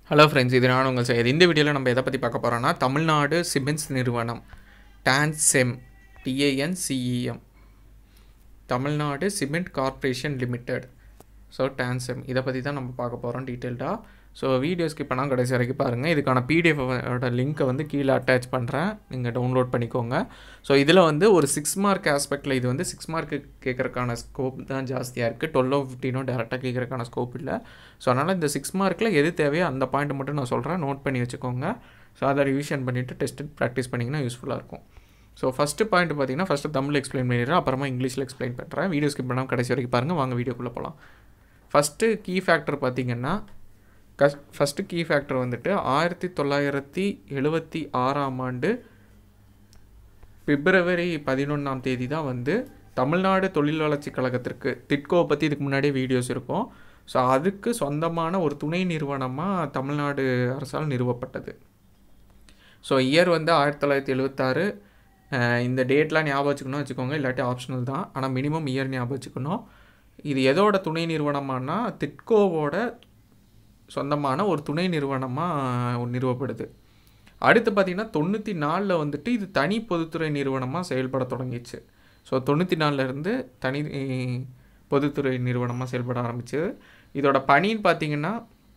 hello friends இது நான் உங்கள் செய்யுது இந்த வீடியோவில் நம்ம எதை பற்றி பார்க்க போகிறோம்னா தமிழ்நாடு சிமெண்ட்ஸ் நிறுவனம் TANCEM T A N C E M Tamil Nadu cement corporation limited so TANCEM இதை பற்றி தான் நம்ம பார்க்க போகிறோம் டீட்டெயில்டாக ஸோ வீடியோ ஸ்கிப் பண்ணால் கடைசி வரைக்கும் பாருங்கள் இதுக்கான பிடிஎஃபோட லிங்க்கை வந்து கீழே அட்டாச் பண்ணுறேன் நீங்கள் டவுன்லோட் பண்ணிக்கோங்க ஸோ இதில் வந்து ஒரு சிக்ஸ் மார்க் ஆஸ்பெக்டில் இது வந்து சிக்ஸ் மார்க்கு கேட்குறக்கான ஸ்கோப் தான் ஜாஸ்தியாக இருக்குது டுவெல்லோ ஃபிஃப்டினோ டேரெக்டாக கேட்குறக்கான ஸ்கோப் இல்லை ஸோ அதனால் இந்த சிக்ஸ் மார்க்கில் எது தேவையோ அந்த பாயிண்ட் மட்டும் நான் சொல்கிறேன் நோட் பண்ணி வச்சுக்கோங்க ஸோ அதை ரிவிஷன் பண்ணிவிட்டு டெஸ்ட் ப்ராக்டிஸ் பண்ணிங்கன்னா யூஸ்ஃபுல்லாக இருக்கும் ஸோ ஃபஸ்ட்டு பாயிண்ட் பார்த்தீங்கன்னா ஃபஸ்ட்டு தமிழ் எக்ஸ்பிளைன் பண்ணிடுறேன் அப்புறமா இங்கிலீஷில் எக்ஸ்பிளைன் பண்ணுறேன் வீடியோ ஸ்கிப் பண்ணாமல் கடைசி வரைக்கும் பாருங்கள் வாங்க வீடியோக்குள்ளே போகலாம் ஃபஸ்ட்டு கீ ஃபேக்டர் பார்த்தீங்கன்னா கஸ் ஃபஸ்ட்டு கீ ஃபேக்டர் வந்துட்டு ஆயிரத்தி தொள்ளாயிரத்தி எழுபத்தி ஆறாம் ஆண்டு பிப்ரவரி பதினொன்றாம் தேதி தான் வந்து தமிழ்நாடு தொழில் வளர்ச்சி கழகத்திற்கு திட்கோவை பற்றி இதுக்கு முன்னாடியே வீடியோஸ் இருக்கும் ஸோ அதுக்கு சொந்தமான ஒரு துணை நிறுவனமாக தமிழ்நாடு அரசால் நிறுவப்பட்டது ஸோ இயர் வந்து ஆயிரத்தி தொள்ளாயிரத்தி எழுபத்தாறு இந்த டேட்லாம் ஞாபகம் வச்சுக்கணும் வச்சுக்கோங்க இல்லாட்டி ஆப்ஷனல் தான் ஆனால் மினிமம் இயர் ஞாபகம் வச்சுக்கணும் இது எதோட துணை நிறுவனமானா திட்கோவோட சொந்தமான ஒரு துணை நிறுவனமாக நிறுவப்படுது அடுத்து பார்த்திங்கன்னா தொண்ணூற்றி நாலில் வந்துட்டு இது தனி பொதுத்துறை நிறுவனமாக செயல்பட தொடங்கிச்சு ஸோ தொண்ணூற்றி நாலுலேருந்து தனி பொதுத்துறை நிறுவனமாக செயல்பட ஆரம்பிச்சு இதோட பணின்னு பார்த்தீங்கன்னா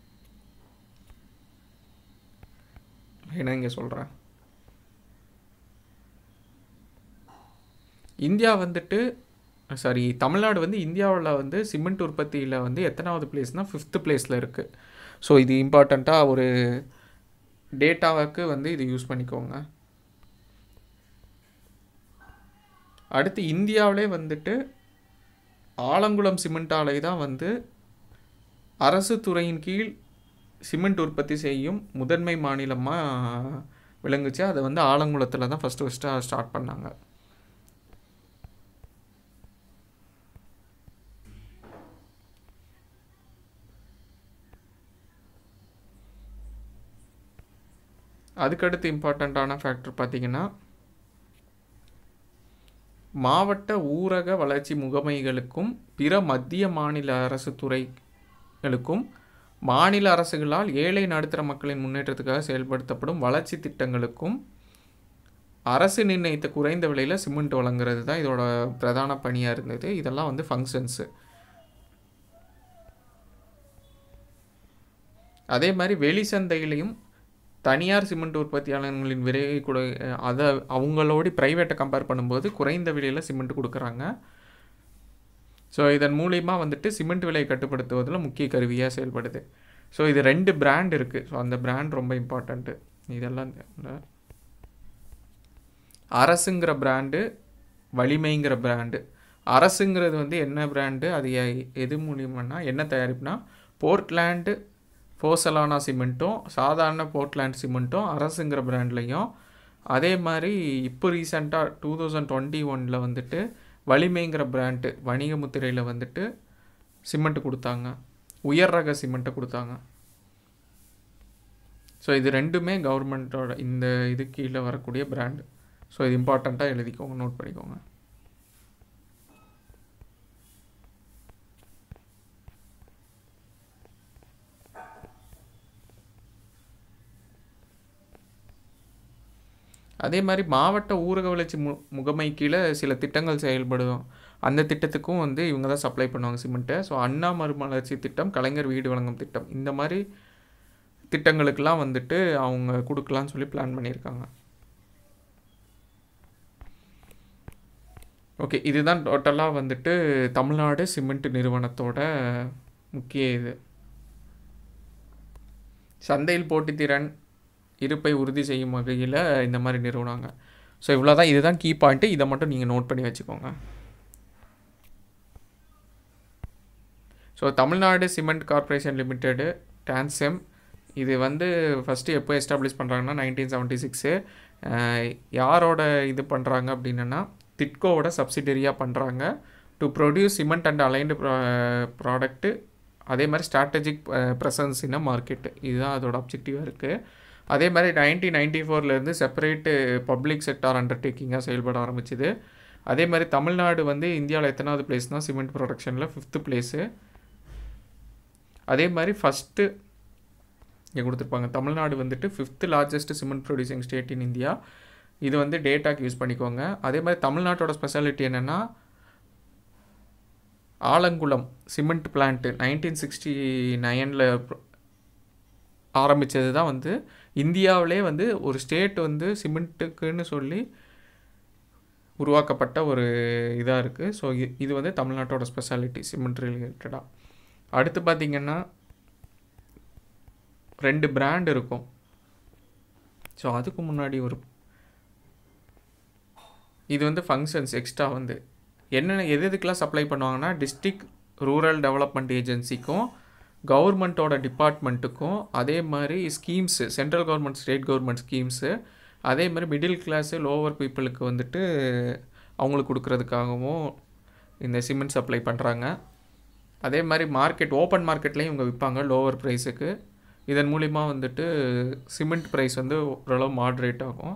என்ன இங்கே சொல்கிறேன் இந்தியா வந்துட்டு சாரி தமிழ்நாடு வந்து இந்தியாவில் வந்து சிமெண்ட் உற்பத்தியில் வந்து எத்தனாவது பிளேஸ்னால் ஃபிஃப்த்து பிளேஸில் இருக்குது ஸோ இது இம்பார்ட்டண்ட்டாக ஒரு டேட்டாவுக்கு வந்து இது யூஸ் பண்ணிக்கோங்க அடுத்து இந்தியாவிலே வந்துட்டு ஆலங்குளம் சிமெண்ட் ஆலை தான் வந்து அரசு துறையின் கீழ் சிமெண்ட் உற்பத்தி செய்யும் முதன்மை மாநிலமாக விளங்குச்சு அதை வந்து ஆலங்குளத்தில் தான் ஃபஸ்ட்டு ஃபஸ்ட்டாக ஸ்டார்ட் பண்ணாங்க அதுக்கடுத்து இம்பார்ட்டண்ட்டான ஃபேக்டர் பார்த்திங்கன்னா மாவட்ட ஊரக வளர்ச்சி முகமைகளுக்கும் பிற மத்திய மாநில அரசு துறைகளுக்கும் மாநில அரசுகளால் ஏழை நடுத்தர மக்களின் முன்னேற்றத்துக்காக செயல்படுத்தப்படும் வளர்ச்சி திட்டங்களுக்கும் அரசு நிர்ணயித்த குறைந்த விலையில் சிமெண்ட் வழங்குறது தான் இதோட பிரதான பணியாக இருந்தது இதெல்லாம் வந்து ஃபங்க்ஷன்ஸு அதே மாதிரி வெளி சந்தையிலையும் தனியார் சிமெண்ட் உற்பத்தியாளர்களின் விலை கூட அதை அவங்களோட ப்ரைவேட்டை கம்பேர் பண்ணும்போது குறைந்த விலையில் சிமெண்ட் கொடுக்குறாங்க ஸோ இதன் மூலிமா வந்துட்டு சிமெண்ட் விலையை கட்டுப்படுத்துவதில் முக்கிய கருவியாக செயல்படுது ஸோ இது ரெண்டு பிராண்ட் இருக்குது ஸோ அந்த பிராண்ட் ரொம்ப இம்பார்ட்டண்ட்டு இதெல்லாம் அரசுங்கிற பிராண்டு வலிமைங்கிற பிராண்டு அரசுங்கிறது வந்து என்ன பிராண்டு அது எது மூலியமானா என்ன தயாரிப்புனா போர்ட்லேண்டு ஃபோசலானா சிமெண்ட்டும் சாதாரண போர்ட்லேண்ட் சிமெண்ட்டும் அரசுங்கிற பிராண்ட்லேயும் அதே மாதிரி இப்போ ரீசெண்டாக டூ தௌசண்ட் டுவெண்ட்டி ஒனில் வந்துட்டு வலிமைங்கிற பிராண்டு வணிக முத்திரையில் வந்துட்டு சிமெண்ட்டு கொடுத்தாங்க உயர் ரக சிமெண்ட்டை கொடுத்தாங்க ஸோ இது ரெண்டுமே கவர்மெண்ட்டோட இந்த இது கீழே வரக்கூடிய பிராண்டு ஸோ இது இம்பார்ட்டண்ட்டாக எழுதிக்கோங்க நோட் பண்ணிக்கோங்க அதே மாதிரி மாவட்ட ஊரக வளர்ச்சி மு முகமை கீழே சில திட்டங்கள் செயல்படும் அந்த திட்டத்துக்கும் வந்து இவங்க தான் சப்ளை பண்ணுவாங்க சிமெண்ட்டை ஸோ அண்ணா மறுமலர்ச்சி திட்டம் கலைஞர் வீடு வழங்கும் திட்டம் இந்த மாதிரி திட்டங்களுக்கெல்லாம் வந்துட்டு அவங்க கொடுக்கலான்னு சொல்லி பிளான் பண்ணியிருக்காங்க ஓகே இதுதான் டோட்டலாக வந்துட்டு தமிழ்நாடு சிமெண்ட் நிறுவனத்தோட முக்கிய இது சந்தையில் போட்டித்திறன் இருப்பை உறுதி செய்யும் வகையில் இந்த மாதிரி நிறுவனாங்க ஸோ இவ்வளோ தான் இதுதான் கீ பாயிண்ட்டு இதை மட்டும் நீங்கள் நோட் பண்ணி வச்சுக்கோங்க so Tamil Nadu cement corporation limited TANCEM இது வந்து ஃபஸ்ட்டு எப்போ எஸ்டாப்ளிஷ் பண்ணுறாங்கன்னா நைன்டீன் செவன்ட்டி சிக்ஸு யாரோட இது பண்ணுறாங்க அப்படின்னா திட்கோவோட சப்சிடரியாக பண்ணுறாங்க to produce cement and allied product அதே மாதிரி ஸ்ட்ராட்டஜிக் ப்ரெசன்ஸ் இன் மார்க்கெட்டு இதுதான் அதோட அப்ஜெக்டிவாக இருக்குது அதே மாதிரி நைன்டீன் நைன்டி ஃபோர்லேருந்து செப்பரேட்டு பப்ளிக் செக்டார் அண்டர்டேக்கிங்காக செயல்பட ஆரம்பிச்சுது அதே மாதிரி தமிழ்நாடு வந்து இந்தியாவில் எத்தனாவது பிளேஸ்னால் சிமெண்ட் ப்ரொடக்ஷனில் ஃபிஃப்த்து பிளேஸு அதே மாதிரி ஃபஸ்ட்டு இங்கே கொடுத்துருப்பாங்க தமிழ்நாடு வந்துட்டு fifth largest cement producing state in India இது வந்து டேட்டாக்கு யூஸ் பண்ணிக்கோங்க அதே மாதிரி தமிழ்நாட்டோட ஸ்பெஷாலிட்டி என்னென்னா Alangulam cement plant nineteen sixty நைனில் ஆரம்பித்தது தான் வந்து இந்தியாவிலே வந்து ஒரு ஸ்டேட் வந்து சிமெண்ட்டுக்குன்னு சொல்லி உருவாக்கப்பட்ட ஒரு இதாக இருக்குது ஸோ இது வந்து தமிழ்நாட்டோட ஸ்பெஷாலிட்டி சிமெண்ட் ரிலேட்டடாக அடுத்து பார்த்திங்கன்னா ரெண்டு பிராண்ட் இருக்கும் ஸோ அதுக்கு முன்னாடி ஒரு இது வந்து ஃபங்க்ஷன்ஸ் எக்ஸ்ட்ரா வந்து என்னென்ன எது எதுக்கெலாம் சப்ளை பண்ணுவாங்கன்னா டிஸ்ட்ரிக்ட் ரூரல் டெவலப்மெண்ட் ஏஜென்சிக்கும் கவர்மெண்ட்டோட டிபார்ட்மெண்ட்டுக்கும் அதே மாதிரி schemes central government state government schemes அதே மாதிரி மிடில் கிளாஸு லோவர் பீப்புளுக்கு வந்துட்டு அவங்களுக்கு கொடுக்குறதுக்காகவும் இந்த சிமெண்ட் சப்ளை பண்ணுறாங்க அதே மாதிரி மார்க்கெட் ஓப்பன் மார்க்கெட்லேயும் இவங்க விற்பாங்க லோவர் ப்ரைஸுக்கு இதன் மூலிமா வந்துட்டு சிமெண்ட் ப்ரைஸ் வந்து ஓரளவு மாட்ரேட் ஆகும்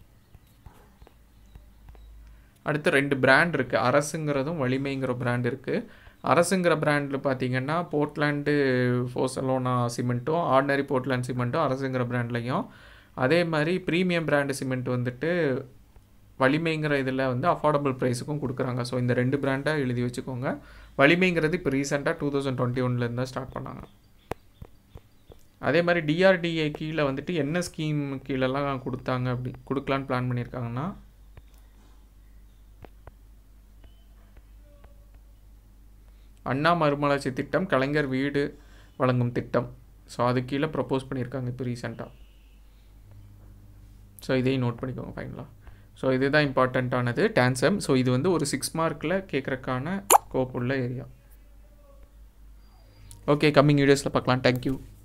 அடுத்து ரெண்டு பிராண்ட் இருக்குது அரசுங்கிறதும் வலிமைங்கிற பிராண்ட் இருக்குது அரசுங்கிற பிராண்டில் பார்த்தீங்கன்னா போர்ட்லாண்டு ஃபோசலோனா சிமெண்ட்டும் ஆர்டினரி போர்ட்லாண்ட் சிமெண்ட்டும் அரசுங்கிற பிராண்ட்லையும் அதே மாதிரி ப்ரீமியம் பிராண்டு சிமெண்ட் வந்துட்டு வலிமைங்கிற இதில் வந்து அஃபோர்டபுள் ப்ரைஸுக்கும் கொடுக்குறாங்க ஸோ இந்த ரெண்டு பிராண்டாக எழுதி வச்சுக்கோங்க வலிமைங்கிறது இப்போ ரீசெண்டாக டூ தௌசண்ட் டுவெண்ட்டி ஒன்லேருந்து தான் ஸ்டார்ட் பண்ணாங்க அதே மாதிரி டிஆர்டிஏ கீழே வந்துட்டு என்ன ஸ்கீம் கீழெல்லாம் கொடுத்தாங்க அப்படி கொடுக்கலான்னு பிளான் பண்ணியிருக்காங்கன்னா அண்ணா மறுமலர்ச்சி திட்டம் கலைஞர் வீடு வழங்கும் திட்டம் ஸோ அது கீழே ப்ரப்போஸ் பண்ணியிருக்காங்க இப்போ ரீசெண்டாக ஸோ இதையும் நோட் பண்ணிக்கோங்க ஃபைனலாக ஸோ இதுதான் இம்பார்ட்டண்ட்டானது டான்சம் ஸோ இது வந்து ஒரு சிக்ஸ் மார்க்கில் கேட்குறக்கான கோப் உள்ள ஏரியா ஓகே கம்மிங் வீடியோஸில் பார்க்கலாம் தேங்க்யூ